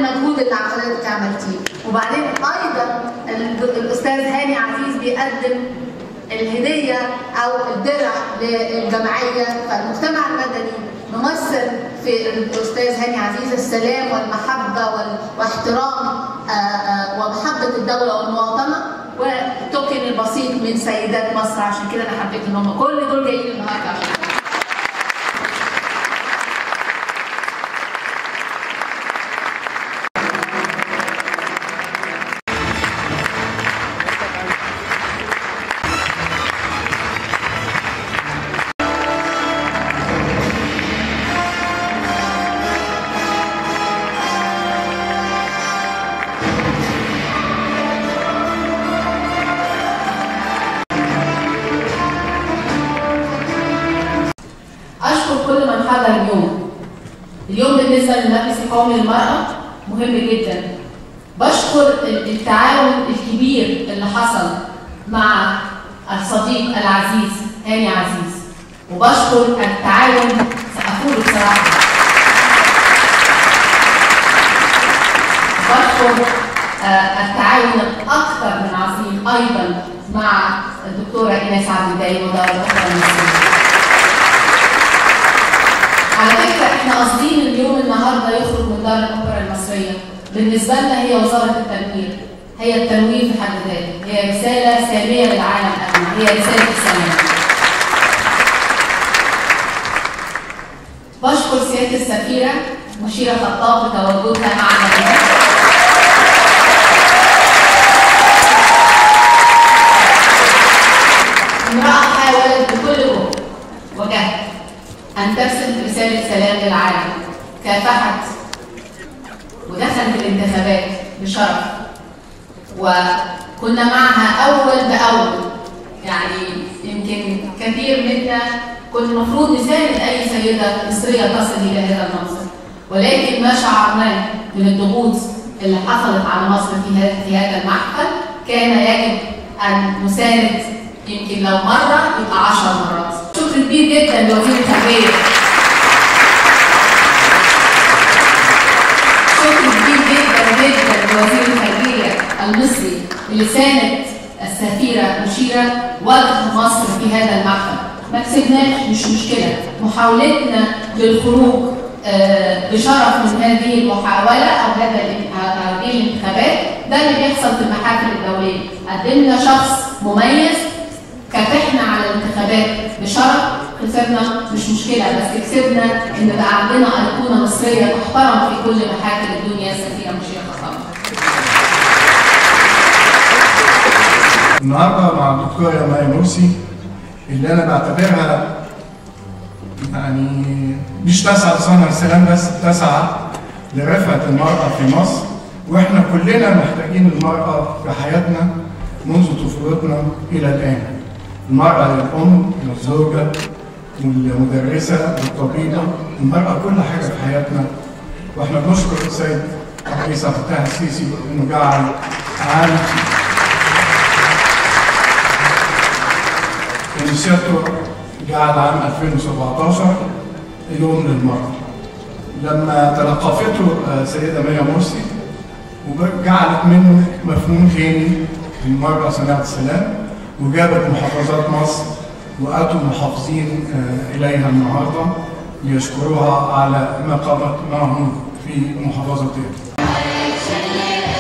المجهود اللي حضرتك عملتيه وبعدين ايضا ال- الاستاذ هاني عزيز بيقدم الهديه او الدرع للجمعيه فالمجتمع المدني ممثل في الاستاذ هاني عزيز السلام والمحبه وال- واحترام آه، آه، ومحبه الدوله والمواطنه والتوكن البسيط من سيدات مصر عشان كده انا حبيت ان هم كل دول جايين النهارده عشان أشكر كل من حضر اليوم. اليوم بالنسبة للمجلس القومي للمرأة مهم جدا. بشكر ال- التعاون الكبير اللي حصل مع الصديق العزيز هاني عزيز وبشكر التعاون سأقول بصراحة بشكر آه، التعاون الأكثر من عظيم أيضا مع الدكتورة إيناس عبد الدايم ودار الأخرى المصرية. على فكرة احنا قاصدين اليوم النهارده يخرج من دار الأوبرا المصرية بالنسبة لنا هي وزارة التنوير هي التنوير في حد ذاته هي رسالة سامية للعالم أجمع هي رسالة السلام بشكر سيادة السفيرة مشيرة خطاب بتواجدها معنا اليوم امرأة حاولت بكل جهد وجهد أن ترسل رسالة سلام للعالم كافحت ودخلت الانتخابات بشرف وكنا معها أول بأول يعني يمكن كثير منا كنا المفروض نساند أي سيدة مصرية تصل إلى هذا المنصب ولكن ما شعرناه من الضغوط اللي حصلت على مصر في هذا في هذا المحفل كان يجب أن نساند يمكن لو مرة يبقى عشر مرات شكر كبير جدا لوزير التربية شكر كبير جدا جدا لوزير التربية المصري اللي ساند السفيرة مشيرة وجه مصر في هذا المحفل ما كسبناش مش مشكلة محاولتنا للخروج آه، بشرف من هذه المحاولة أو هذا الان- هذه الانتخابات ده اللي بيحصل في المحافل الدولية قدمنا شخص مميز كافحنا على الانتخابات بشرف خسرنا مش مشكلة بس كسبنا إن بقى عندنا أيقونة مصرية تحترم في كل محافل الدنيا السفيرة مشيرة خطاب النهارده مع الدكتوره ماي مرسي اللي انا بعتبرها يعني مش تسعى لصنع السلام بس بتسعى لرفعه المراه في مصر واحنا كلنا محتاجين المراه في حياتنا منذ طفولتنا الى الان. المراه للام والزوجه والمدرسه والطبيبه، المراه كل حاجه في حياتنا واحنا بنشكر السيد الرئيس عبد الفتاح السيسي انه جعل عام ان سيادته جعل عام 2017 يوم للمرأة لما تلقفته آه، سيدة ميا مرسي وجعلت منه مفهوم تاني المرأة صناعة السلام وجابت محافظات مصر وأتوا محافظين آه، إليها النهاردة ليشكروها على ما قامت معهم في محافظتهم.